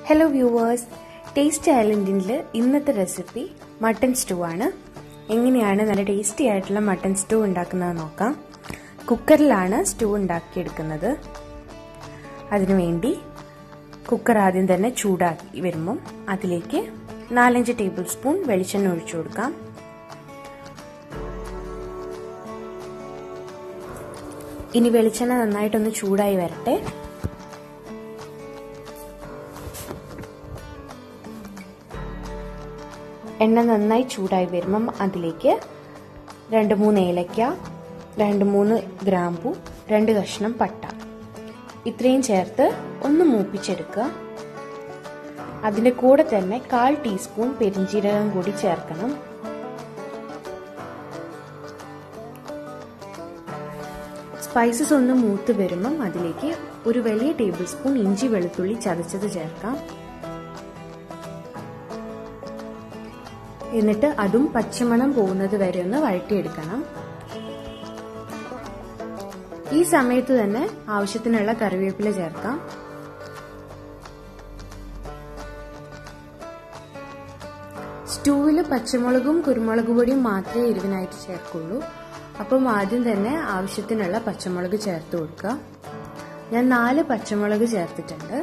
hello viewers taste ഐലൻഡിൽ ഇന്നത്തെ recipe mutton stew ആണ് എങ്ങനെയാണ് നല്ല ടേസ്റ്റി ആയിട്ടുള്ള മട്ടൺ സ്റ്റൂ ഉണ്ടാക്കുന്നത് നോക്കാം കുക്കറിലാണ് സ്റ്റൂ ഉണ്ടാക്കിയെടുക്കുന്നത് അതിനുവേണ്ടി കുക്കർ ആദ്യം തന്നെ ചൂടാക്കി വരുമ്പം അതിലേക്ക് നാലഞ്ച് ടേബിൾ സ്പൂൺ വെളിച്ചെണ്ണ ഒഴിച്ചു കൊടുക്കാം ഇനി വെളിച്ചെണ്ണ നന്നായിട്ടൊന്ന് ചൂടായി വരട്ടെ എണ്ണ നന്നായി ചൂടായി വരുമ്പം അതിലേക്ക് രണ്ട് മൂന്ന് ഏലക്ക രണ്ട് മൂന്ന് ഗ്രാമ്പു രണ്ട് കഷ്ണം പട്ട ഇത്രയും ചേർത്ത് ഒന്ന് മൂപ്പിച്ചെടുക്കുക അതിൻ്റെ കൂടെ തന്നെ കാൽ ടീസ്പൂൺ പെരിഞ്ചീരകം കൂടി ചേർക്കണം സ്പൈസസ് ഒന്ന് മൂത്ത് വരുമ്പം അതിലേക്ക് ഒരു വലിയ ടേബിൾ സ്പൂൺ ഇഞ്ചി വെളുത്തുള്ളി ചതച്ചത് ചേർക്കാം എന്നിട്ട് അതും പച്ചമണം പോകുന്നത് വരെ ഒന്ന് വഴറ്റിയെടുക്കണം ഈ സമയത്ത് തന്നെ ആവശ്യത്തിനുള്ള കറിവേപ്പില ചേർക്കാം സ്റ്റൂവിൽ പച്ചമുളകും കുരുമുളക് പൊടിയും മാത്രമേ എരിവിനായിട്ട് ചേർക്കുള്ളൂ അപ്പം ആദ്യം തന്നെ ആവശ്യത്തിനുള്ള പച്ചമുളക് ചേർത്ത് കൊടുക്കുക ഞാൻ നാല് പച്ചമുളക് ചേർത്തിട്ടുണ്ട്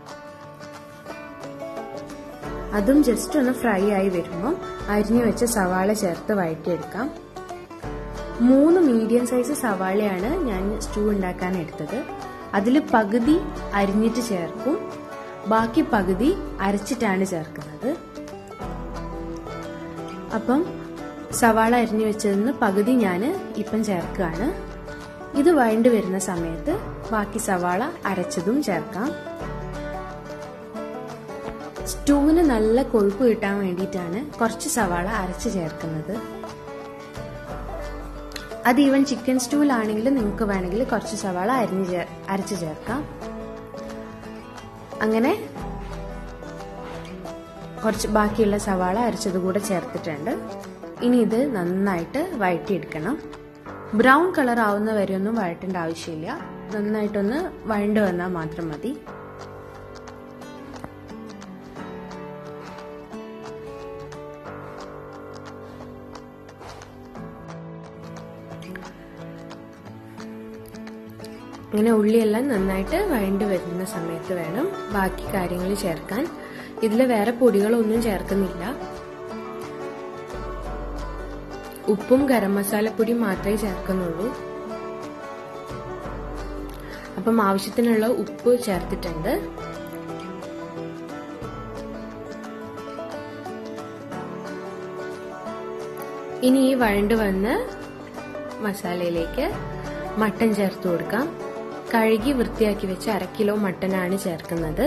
അതും ജസ്റ്റ് ഒന്ന് ഫ്രൈ ആയി വരുമ്പോൾ അരിഞ്ഞു വെച്ച സവാള ചേർത്ത് വഴറ്റിയെടുക്കാം മൂന്ന് മീഡിയം സൈസ് സവാളയാണ് ഞാൻ സ്റ്റൂ ഉണ്ടാക്കാൻ എടുത്തത് അതിൽ പകുതി അരിഞ്ഞിട്ട് ചേർക്കും ബാക്കി പകുതി അരച്ചിട്ടാണ് ചേർക്കുന്നത് അപ്പം സവാള അരിഞ്ഞു വെച്ചതിന് പകുതി ഞാൻ ഇപ്പം ചേർക്കുകയാണ് ഇത് വഴണ്ടു വരുന്ന സമയത്ത് ബാക്കി സവാള അരച്ചതും ചേർക്കാം സ്റ്റൂവിന് നല്ല കൊഴുപ്പ് കിട്ടാൻ വേണ്ടിയിട്ടാണ് കുറച്ച് സവാള അരച്ച് ചേർക്കുന്നത് അത് ഈവൻ ചിക്കൻ സ്റ്റൂവിലാണെങ്കിൽ നിങ്ങൾക്ക് വേണമെങ്കിൽ കുറച്ച് സവാള അരിഞ്ഞ് അരച്ച് ചേർക്കാം അങ്ങനെ കുറച്ച് ബാക്കിയുള്ള സവാള അരച്ചത് കൂടെ ചേർത്തിട്ടുണ്ട് ഇനി ഇത് നന്നായിട്ട് വഴറ്റിയെടുക്കണം ബ്രൗൺ കളർ ആവുന്ന വരെ ഒന്നും വഴറ്റേണ്ട ആവശ്യമില്ല നന്നായിട്ടൊന്ന് വഴണ്ട് വന്നാൽ മാത്രം മതി ഇങ്ങനെ ഉള്ളിയെല്ലാം നന്നായിട്ട് വഴണ്ട് വരുന്ന സമയത്ത് വേണം ബാക്കി കാര്യങ്ങൾ ചേർക്കാൻ ഇതിൽ വേറെ പൊടികളൊന്നും ചേർക്കുന്നില്ല ഉപ്പും ഗരം മസാലപ്പൊടി മാത്രമേ ചേർക്കുന്നുള്ളൂ അപ്പം ആവശ്യത്തിനുള്ള ഉപ്പ് ചേർത്തിട്ടുണ്ട് ഇനി ഈ വഴണ്ട് വന്ന് മസാലയിലേക്ക് മട്ടൻ ചേർത്ത് കൊടുക്കാം കഴുകി വൃത്തിയാക്കി വെച്ച് അര കിലോ മട്ടനാണ് ചേർക്കുന്നത്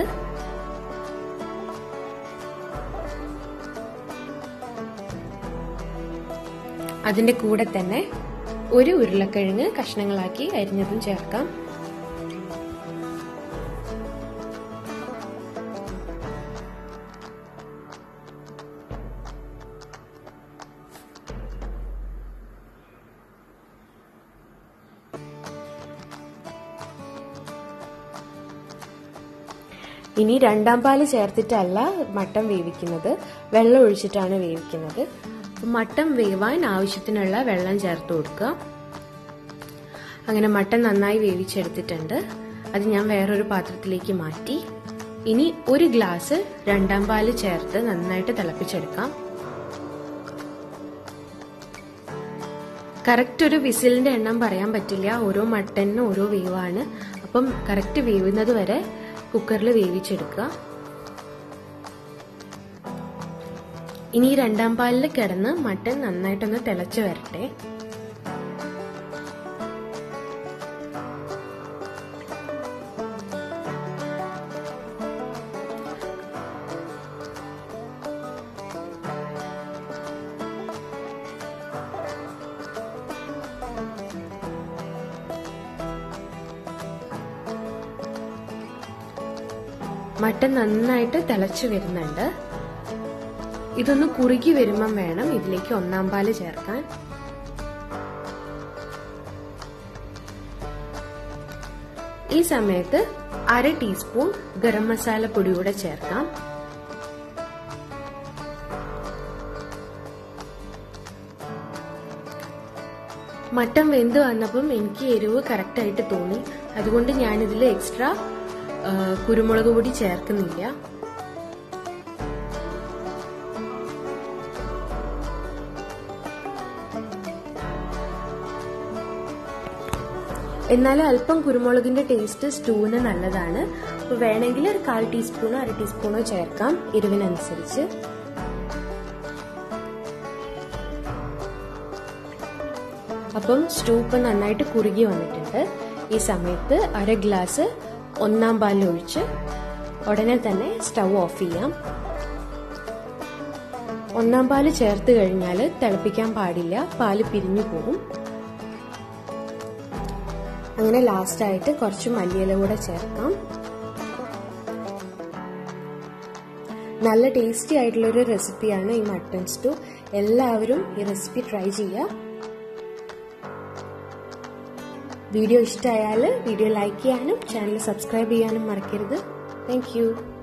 അതിന്റെ കൂടെ തന്നെ ഒരു ഉരുളക്കിഴങ്ങ് കഷ്ണങ്ങളാക്കി അരിഞ്ഞതും ചേർക്കാം ഇനി രണ്ടാം പാല് ചേർത്തിട്ടല്ല മട്ടൻ വേവിക്കുന്നത് വെള്ളം ഒഴിച്ചിട്ടാണ് വേവിക്കുന്നത് മട്ടൻ വേവാൻ ആവശ്യത്തിനുള്ള വെള്ളം ചേർത്ത് കൊടുക്കുക അങ്ങനെ മട്ടൻ നന്നായി വേവിച്ചെടുത്തിട്ടുണ്ട് അത് ഞാൻ വേറൊരു പാത്രത്തിലേക്ക് മാറ്റി ഇനി ഒരു ഗ്ലാസ് രണ്ടാം പാല് ചേർത്ത് നന്നായിട്ട് തിളപ്പിച്ചെടുക്കാം കറക്റ്റ് ഒരു വിസിലിന്റെ എണ്ണം പറയാൻ പറ്റില്ല ഓരോ മട്ടനും ഓരോ വേവാണ് അപ്പം കറക്റ്റ് വേവുന്നത് വരെ കുക്കറിൽ വേവിച്ചെടുക്കുക ഇനി രണ്ടാം പാലിൽ കിടന്ന് മട്ടൻ നന്നായിട്ടൊന്ന് തിളച്ച് വരട്ടെ മട്ടൻ നന്നായിട്ട് തിളച്ചു വരുന്നുണ്ട് ഇതൊന്ന് കുറുകി വരുമ്പം വേണം ഇതിലേക്ക് ഒന്നാം പാല് ചേർക്കാൻ ഈ സമയത്ത് അര ടീസ്പൂൺ ഗരം മസാല പൊടി കൂടെ ചേർക്കാം മട്ടൻ വെന്ത് വന്നപ്പം എനിക്ക് എരിവ് കറക്റ്റായിട്ട് തോന്നി അതുകൊണ്ട് ഞാനിതിൽ എക്സ്ട്രാ കുരുമുളക് പൊടി ചേർക്കുന്നില്ല എന്നാലും അല്പം കുരുമുളകിന്റെ ടേസ്റ്റ് സ്റ്റൂവിന് നല്ലതാണ് അപ്പോൾ വേണമെങ്കിൽ ഒരു കാൽ ടീസ്പൂണോ അര ടീസ്പൂണോ ചേർക്കാം എരിവിനനുസരിച്ച് അപ്പം സ്റ്റൂ ഇപ്പം നന്നായിട്ട് കുറുകി വന്നിട്ടുണ്ട് ഈ സമയത്ത് അര ഗ്ലാസ് ഒന്നാം പാലിൽ ഒഴിച്ച് ഉടനെ തന്നെ സ്റ്റൗ ഓഫ് ചെയ്യാം ഒന്നാം പാല് ചേർത്ത് കഴിഞ്ഞാൽ തിളപ്പിക്കാൻ പാടില്ല പാല് പിരിഞ്ഞു പോകും അങ്ങനെ ലാസ്റ്റ് ആയിട്ട് കുറച്ച് മല്ലിയില കൂടെ ചേർക്കാം നല്ല ടേസ്റ്റി ആയിട്ടുള്ള ഒരു റെസിപ്പിയാണ് ഈ മട്ടൺ സ്റ്റൂ എല്ലാവരും ഈ റെസിപ്പി ട്രൈ ചെയ്യുക വീഡിയോ ഇഷ്ടമായാൽ വീഡിയോ ലൈക്ക് ചെയ്യാനും ചാനൽ സബ്സ്ക്രൈബ് ചെയ്യാനും മറക്കരുത് താങ്ക്